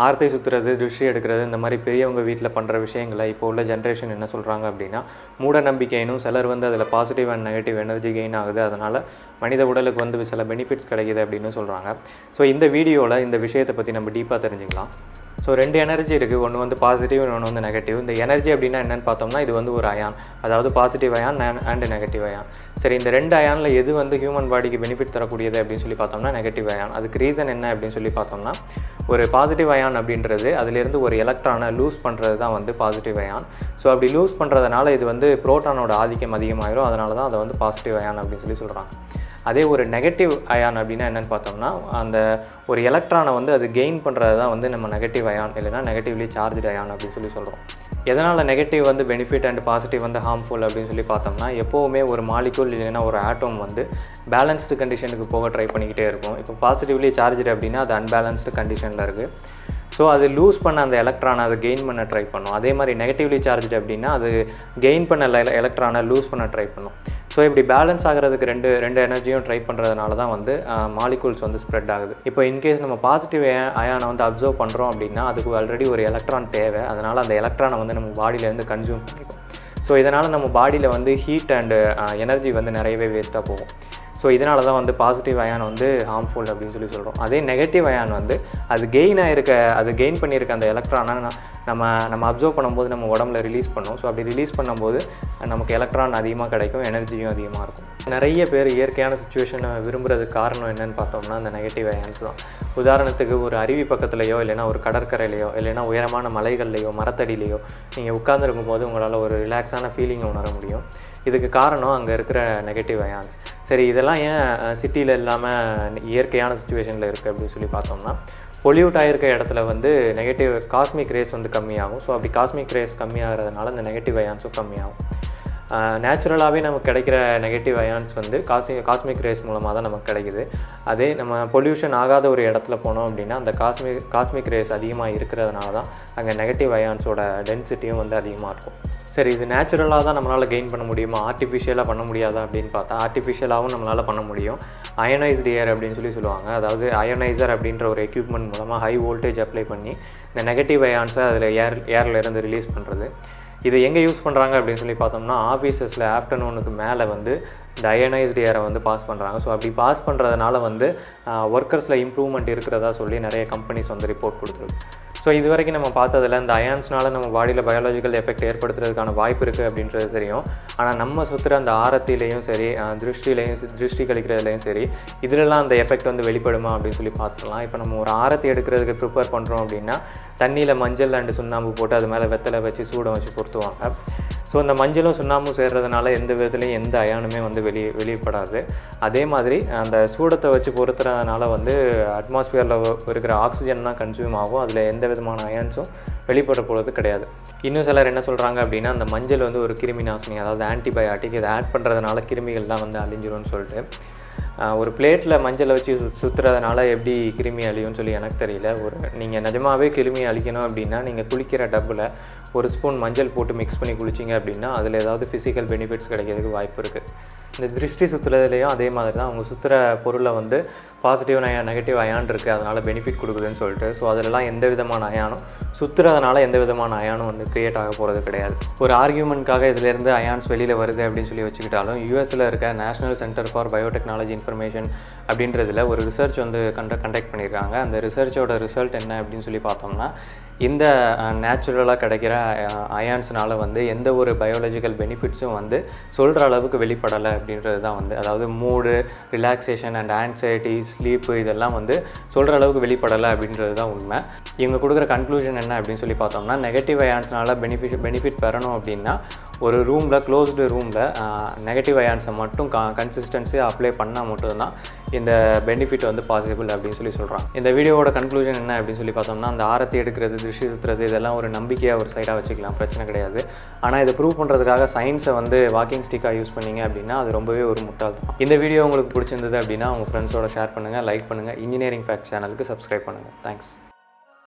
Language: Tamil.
ஆர்த்தை சுற்றுறது திருஷ்டி எடுக்கிறது இந்த மாதிரி பெரியவங்க வீட்டில் பண்ணுற விஷயங்களை இப்போ உள்ள ஜென்ரேஷன் என்ன சொல்கிறாங்க அப்படின்னா மூட நம்பிக்கைனும் சிலர் வந்து அதில் positive and negative energy gain ஆகுது அதனால் மனித உடலுக்கு வந்து சில பெனிஃபிட்ஸ் கிடைக்குது அப்படின்னு சொல்கிறாங்க ஸோ இந்த வீடியோவில் இந்த விஷயத்தை பற்றி நம்ம டீப்பாக தெரிஞ்சுக்கலாம் ஸோ ரெண்டு எனர்ஜி இருக்குது ஒன்று வந்து பாசிட்டிவ் ஒன்று வந்து நெகட்டிவ் இந்த எனர்ஜி அப்படின்னா என்னென்னு பார்த்தோம்னா இது வந்து ஒரு அயான் அதாவது positive ion and negative ion சரி இந்த ரெண்டு அயானில் எது வந்து ஹியூமன் பாடிக்கு பெனிஃபிட் தரக்கூடியது அப்படின்னு சொல்லி பார்த்தோம்னா நெகட்டிவ் அயான் அதுக்கு ரீசன் என்ன அப்படின்னு சொல்லி பார்த்தோம்னா ஒரு பாசிட்டிவ் அயான் அப்படின்றது அதிலிருந்து ஒரு எலக்ட்ரானை லூஸ் பண்ணுறது தான் வந்து பாசிட்டிவ் அயான் ஸோ அப்படி லூஸ் பண்ணுறதுனால இது வந்து புரோட்டானோட ஆதிக்கம் அதிகமாயிரும் அதனால தான் அதை வந்து பாசிட்டிவ் அயான் அப்படின்னு சொல்லி சொல்கிறாங்க அதே ஒரு நெகட்டிவ் அயான் அப்படின்னா என்னென்னு பார்த்தோம்னா அந்த ஒரு எலக்ட்ரானை வந்து அது கெயின் பண்ணுறது தான் வந்து நம்ம நெகட்டிவ் அயான் இல்லைனா நெகட்டிவ்லி சார்ஜ் அயான் அப்படின்னு சொல்லி சொல்கிறோம் எதனால் நெகட்டிவ் வந்து பெனிஃபிட் அண்ட் பாசிட்டிவ் வந்து ஹார்ம்ஃபுல் அப்படின்னு சொல்லி பார்த்தோம்னா எப்போவுமே ஒரு மாலிகூல் இல்லைன்னா ஒரு ஆட்டோம் வந்து பேலன்ஸ்டு கண்டிஷனுக்கு போக ட்ரை பண்ணிக்கிட்டே இருக்கும் இப்போ பாசிட்டிவ்லி சார்ஜ் அப்படின்னா அது அன்பேலன்ஸ்டு கண்டிஷனில் இருக்குது ஸோ அது லூஸ் பண்ண அந்த எலக்ட்ரானை அதை கெயின் பண்ண ட்ரை பண்ணும் அதே மாதிரி நெகட்டிவ்லி சார்ஜ் அப்படின்னா அது கெயின் பண்ண எலக்ட்ரானை லூஸ் பண்ண ட்ரை பண்ணும் ஸோ இப்படி பேலன்ஸ் ஆகிறதுக்கு ரெண்டு ரெண்டு எனர்ஜியும் ட்ரை பண்ணுறதுனால தான் வந்து மாலிகூல்ஸ் வந்து ஸ்ப்ரெட் ஆகுது இப்போ இன்கேஸ் நம்ம பாசிட்டிவ் அயானை வந்து அப்சர்வ் பண்ணுறோம் அப்படின்னா அதுக்கு ஆல்ரெடி ஒரு எலக்ட்ரான் தேவை அதனால் அந்த எலக்ட்ரானை வந்து நம்ம பாடியிலேருந்து கன்சியூம் பண்ணிக்கும் ஸோ இதனால் நம்ம பாடியில் வந்து ஹீட் அண்டு எனர்ஜி வந்து நிறையவே வேஸ்ட்டாக போகும் ஸோ இதனால தான் வந்து பாசிட்டிவ் அயான் வந்து ஹார்ம்ஃபுல் அப்படின்னு சொல்லி சொல்கிறோம் அதே நெகட்டிவ் அயான் வந்து அது கெயின் ஆகிருக்க அது கெயின் பண்ணியிருக்க அந்த எலக்ட்ரானை நம்ம நம்ம அப்சர்வ் பண்ணும்போது நம்ம உடம்புல ரிலீஸ் பண்ணோம் ஸோ அப்படி ரிலீஸ் பண்ணும்போது நமக்கு எலக்ட்ரான் அதிகமாக கிடைக்கும் எனர்ஜியும் அதிகமாக இருக்கும் நிறைய பேர் இயற்கையான சுச்சுவேஷனை விரும்புறதுக்கு காரணம் என்னன்னு பார்த்தோம்னா அந்த நெகட்டிவ் அயான்ஸ் தான் உதாரணத்துக்கு ஒரு அருவி பக்கத்துலையோ இல்லைனா ஒரு கடற்கரையிலையோ இல்லைனா உயரமான மலைகள்லையோ மரத்தடியிலையோ நீங்கள் உட்காந்துருக்கும் போது உங்களால் ஒரு ரிலாக்ஸான ஃபீலிங்கை உணர முடியும் இதுக்கு காரணம் அங்கே இருக்கிற நெகட்டிவ் அயான்ஸ் சரி இதெல்லாம் ஏன் சிட்டியில் இல்லாமல் இயற்கையான சுச்சுவேஷனில் இருக்குது அப்படின்னு சொல்லி பார்த்தோம்னா பொல்யூட் ஆகிருக்க இடத்துல வந்து நெகட்டிவ் காஸ்மிக் ரேஸ் வந்து கம்மியாகும் ஸோ அப்படி காஸ்மிக் ரேஸ் கம்மியாகிறதுனால இந்த நெகட்டிவ் அயான்ஸும் கம்மியாகும் நேச்சுரலாகவே நமக்கு கிடைக்கிற நெகட்டிவ் அயான்ஸ் வந்து காசி காஸ்மிக் ரேஸ் மூலமாக தான் நமக்கு கிடைக்குது அதே நம்ம பொல்யூஷன் ஆகாத ஒரு இடத்துல போனோம் அப்படின்னா அந்த காஸ்மிக் காஸ்மிக் ரேஸ் அதிகமாக இருக்கிறதுனால தான் அங்கே நெகட்டிவ் அயான்ஸோட டென்சிட்டியும் வந்து அதிகமாக இருக்கும் சரி இது நேச்சுரலாக தான் நம்மளால் கெயின் பண்ண முடியுமா ஆர்டிஃபிஷியலாக பண்ண முடியாதா அப்படின்னு பார்த்தா ஆர்டிஃபிஷியலாகவும் நம்மளால் பண்ண முடியும் அயனைஸ்டு ஏர் அப்படின்னு சொல்லி சொல்லுவாங்க அதாவது அயனைசர் அப்படின்ற ஒரு எக்யூப்மெண்ட் மூலமாக ஹை வோல்டேஜ் அப்ளை பண்ணி இந்த நெகட்டிவ் அயான்ஸை அதில் ஏர் ஏரில் இருந்து ரிலீஸ் பண்ணுறது இது எங்கே யூஸ் பண்ணுறாங்க அப்படின்னு சொல்லி பார்த்தோம்னா ஆஃபீஸஸில் ஆஃப்டர்நூனுக்கு மேலே வந்து இந்த அயனைஸ்டு ஏரை வந்து பாஸ் பண்ணுறாங்க ஸோ அப்படி பாஸ் பண்ணுறதுனால வந்து ஒர்க்கர்ஸில் இம்ப்ரூவ்மெண்ட் இருக்கிறதா சொல்லி நிறைய கம்பெனிஸ் வந்து ரிப்போர்ட் கொடுத்துருக்கு ஸோ இது வரைக்கும் நம்ம பார்த்ததில் இந்த அயான்ஸ்னால நம்ம பாடியில் பயாலஜிக்கல் எஃபெக்ட் ஏற்படுத்துறதுக்கான வாய்ப்பு இருக்குது அப்படின்றது தெரியும் ஆனால் நம்ம சுற்றுற அந்த ஆரத்திலையும் சரி திருஷ்டிலையும் திருஷ்டி கழிக்கிறதுலையும் சரி இதிலெல்லாம் அந்த எஃபெக்ட் வந்து வெளிப்படுமா அப்படின்னு சொல்லி பார்த்துக்கலாம் இப்போ நம்ம ஒரு ஆரத்தி எடுக்கிறதுக்கு ப்ரிப்பேர் பண்ணுறோம் அப்படின்னா தண்ணியில் மஞ்சள் அண்டு சுண்ணாம்பு போட்டு அது மேலே வெத்தலை வச்சு சூடம் வச்சு பொருத்துவாங்க ஸோ அந்த மஞ்சளும் சுண்ணாம்பும் சேர்றதுனால எந்த விதத்துலையும் எந்த அயானுமே வந்து வெளியே வெளியப்படாது அதே மாதிரி அந்த சூடத்தை வச்சு பொருத்துறதுனால வந்து அட்மாஸ்பியரில் இருக்கிற ஆக்சிஜன் தான் கன்சியூம் ஆகும் அதில் எந்த விதமான அயான்ஸும் வெளிப்பட போகிறது கிடையாது இன்னும் சிலர் என்ன சொல்கிறாங்க அப்படின்னா அந்த மஞ்சள் வந்து ஒரு கிருமி நாசினி அதாவது ஆன்டிபயாட்டிக் இதை ஆட் பண்ணுறதுனால கிருமிகள்லாம் வந்து அழிஞ்சிரும்னு சொல்லிட்டு ஒரு பிளேட்டில் மஞ்சளை வச்சு சு சுற்றுறதுனால எப்படி கிருமி அழியும்னு சொல்லி எனக்கு தெரியல ஒரு நீங்கள் நிஜமாகவே கிருமி அழிக்கணும் அப்படின்னா நீங்கள் குளிக்கிற டப்பில் ஒரு ஸ்பூன் மஞ்சள் போட்டு மிக்ஸ் பண்ணி குளிச்சிங்க அப்படின்னா அதில் ஏதாவது ஃபிசிக்கல் பெனிஃபிட்ஸ் கிடைக்கிறதுக்கு வாய்ப்பு இருக்குது இந்த திருஷ்டி சுற்றுறதுலேயும் அதே மாதிரி தான் அவங்க சுற்றுற பொருளை வந்து பாசிட்டிவ் அயான் நெகட்டிவ் அயான் இருக்குது அதனால் பெனிஃபிட் கொடுக்குதுன்னு சொல்லிட்டு ஸோ அதிலலாம் எந்த விதமான அயானும் சுற்றுறதுனால எந்த விதமான அயானும் வந்து க்ரியேட் ஆக போகிறது கிடையாது ஒரு ஆர்கியூமெண்ட்காக இதிலேருந்து அயான்ஸ் வெளியில் வருது அப்படின்னு சொல்லி வச்சுக்கிட்டாலும் யூஎஸில் இருக்க national center for biotechnology information அப்படின்றதுல ஒரு ரிசர்ச் வந்து கண்ட கண்டக்ட் பண்ணியிருக்காங்க அந்த ரிசர்ச்சோட ரிசல்ட் என்ன அப்படின்னு சொல்லி பார்த்தோம்னா இந்த நேச்சுரலாக கிடைக்கிற அயான்ஸ்னால வந்து எந்த ஒரு பயாலஜிக்கல் பெனிஃபிட்ஸும் வந்து சொல்கிற அளவுக்கு வெளிப்படலை அப்படின்றது தான் வந்து அதாவது mood relaxation and anxiety sleep இதெல்லாம் வந்து சொல்கிற அளவுக்கு வெளிப்படலை அப்படின்றது தான் உண்மை இவங்க கொடுக்குற கன்க்ளூஷன் என்ன அப்படின்னு சொல்லி பார்த்தோம்னா நெகட்டிவ் அயான்ஸ்னால பெனிஃபிட் பெனிஃபிட் பெறணும் அப்படின்னா ஒரு ரூமில் க்ளோஸ்டு ரூமில் நெகட்டிவ் அயான்ஸை மட்டும் கா கன்சிஸ்டன்சியாக அப்ளை பண்ணால் மட்டும்தான் இந்த பெனிஃபிட் வந்து பாசிபிள் அப்படின்னு சொல்லி சொல்கிறாங்க இந்த வீடியோவோட கன்க்ளூஷன் என்ன அப்படின்னு சொல்லி பார்த்தோம்னா அந்த ஆரத்தி எடுக்கிறது திருஷ்டி சுற்றுறது இதெல்லாம் ஒரு நம்பிக்கையாக ஒரு சைடாக வச்சுக்கலாம் பிரச்சனை கிடையாது ஆனால் இதை ப்ரூவ் பண்ணுறதுக்காக சயின்ஸை வந்து வாக்கிங் ஸ்டிக்காக யூஸ் பண்ணீங்க அப்படின்னா அது ரொம்பவே ஒரு முட்டாள்தான் இந்த வீடியோ உங்களுக்கு பிடிச்சிருந்தது அப்படின்னா உங்கள் ஃப்ரெண்ட்ஸோட ஷேர் பண்ணுங்கள் லைக் பண்ணுங்கள் இன்ஜினியரிங் ஃபேக்ட் சேனலுக்கு சப்ஸ்கிரைப் பண்ணுங்கள் தேங்க்ஸ்